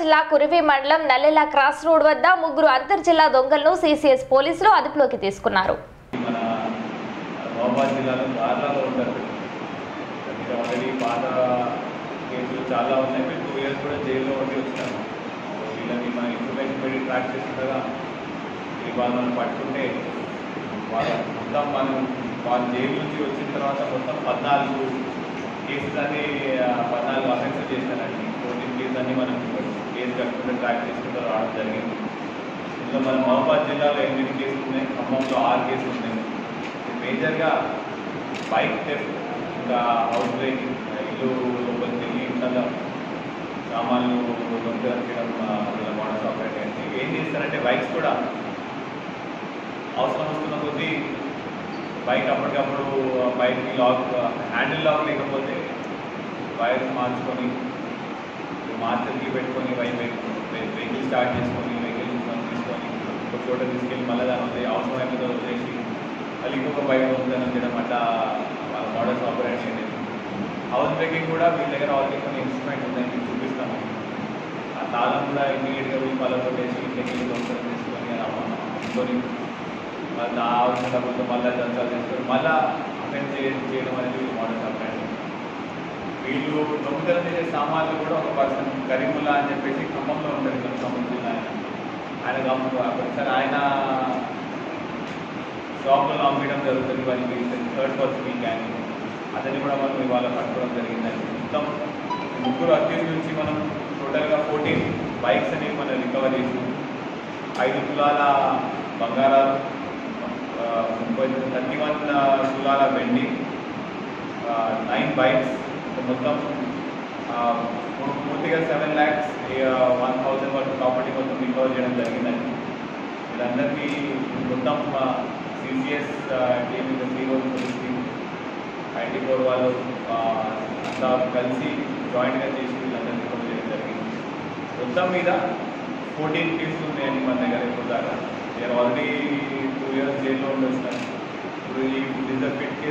జిల్లా కురివి మండలం నల్లెల cross road వద్ద ముగ్గురు అంతర్జిల్లా దొంగలను సిసిఎస్ పోలీసులు అదుపులోకి తీసుకున్నారు మన మహబాద్ జిల్లాలో దారుణంగా ఉంటారు ఇక్కడ ఆల్రెడీ పాత కేసులు చాలా ఉన్నాయి మీరు టూ ఇయర్స్ కూడా జైల్లో ఉండి వచ్చినారు సో వీళ్ళని మన ఇన్ఫర్మేషన్ పెట్టి ట్రాక్ చేస్తుండగా ఇవాళ మనం పట్టుకుంటే వాళ్ళ మొత్తం మనం వాళ్ళ జైలు నుంచి వచ్చిన తర్వాత మొత్తం పద్నాలుగు కేసులు అన్ని ఆ, పద్నాలుగు అఫెన్సెస్ చేశారండి ఫోర్టీన్ కేసులు అన్ని మనం కేసు కట్టుకుంటే ట్రాక్ చేసుకుంటూ రావడం జరిగింది ఇందులో మన మహబాద్ జిల్లాలో ఎనిమిది కేసులు ఉన్నాయి ఖమ్మంలో ఆరు కేసులు ఉన్నాయి ఇది మేజర్గా బైక్ థెఫ్ట్ ఇంకా హౌస్ బ్రేకింగ్ ఇల్లు లోపలికి వెళ్ళి ఇంట్లో సామాన్లు దొంగతనం చేయడం ఆ, వీళ్ళ మోడల్స్ ఆపరేట్ అయింది ఏం చేస్తారంటే బైక్స్ కూడా అవసరం వస్తున్న కొద్దీ బైక్ అప్పటికప్పుడు బైక్కి లాక్ హ్యాండిల్ లాక్ లేకపోతే వైర్స్ మార్చుకొని మార్కెట్కి పెట్టుకొని వెహికల్ స్టార్ట్ చేసుకొని వెహికల్ తీసుకొని తీసుకొని ఒక చోట తీసుకెళ్ళి మళ్ళీ దాని వదిలే అవసరం అయిపోతే వదిలేసి మళ్ళీ ఇంకొక బైక్ దొంగతనం చేయడం అట్లా వాళ్ళ మోడల్స్ ఆపరేట్ చేయలేదు హౌస్ బ్రేకింగ్ కూడా మీ దగ్గర ఆల్రెడీ కొన్ని ఇన్స్ట్రుమెంట్ ఉన్నాయి మీకు చూపిస్తాము ఆ తాళం కూడా ఇమీడియట్గా పోయి పళ్ళ కొట్టేసి ఇంటికి వెళ్ళి దొంగతనం తీసుకొని అలా తీసుకొని మళ్ళీ ఆవరణ డబ్బులతో మళ్ళీ దంచాలు చేసుకొని మళ్ళీ అఫెన్స్ చేయడం అనేది మోడల్స్ ఆపరేట్ వీళ్ళు దొంగతనం చేసే సామాన్లు కూడా ఒక పర్సన్ కరీముల్లా అని చెప్పేసి ఖమ్మంలో ఉంటారు ఇక్కడ ఖమ్మం జిల్లా ఆయన ఆయన ఖమ్మం ఒకసారి ఆయన షాప్లో అమ్మడం జరుగుతుంది వారికి థర్డ్ పర్సన్ ఈ గ్యాంగ్ అతన్ని కూడా మనం ఇవాళ పట్టుకోవడం జరిగిందండి మొత్తం ఈ ముగ్గురు అక్యూజ్ నుంచి మనం టోటల్గా ఫోర్టీన్ బైక్స్ అనేవి మనం రికవర్ చేసి ఐదు తులాల బంగారాలు ఆ, ముప్పై థర్టీ వన్ తులాల వెండి నైన్ బైక్స్ మొత్తం ఆ, పూ- పూర్తిగా సెవెన్ ల్యాక్స్ వన్ థౌజండ్ వరకు ప్రాపర్టీ మొత్తం రికవర్ చేయడం జరిగిందండి వీళ్ళందరికీ మొత్తం సిసిఎస్ టీమ్ ఇంకా CO police team IT four వాళ్ళు ఆ, అంతా కలిసి జాయింట్గా చేసి వీళ్ళందరినీ రికవర్ చేయడం జరిగింది మొత్తం మీద ఫోర్టీన్ కేసులు ఉన్నాయండి మన దగ్గర ఇప్పుడు దాకా నేను ఆల్రెడీ టూ ఇయర్స్ జైల్లో ఉండి వచ్చినాను ఇప్పుడు ఈ దిస్ ద ఫిఫ్త్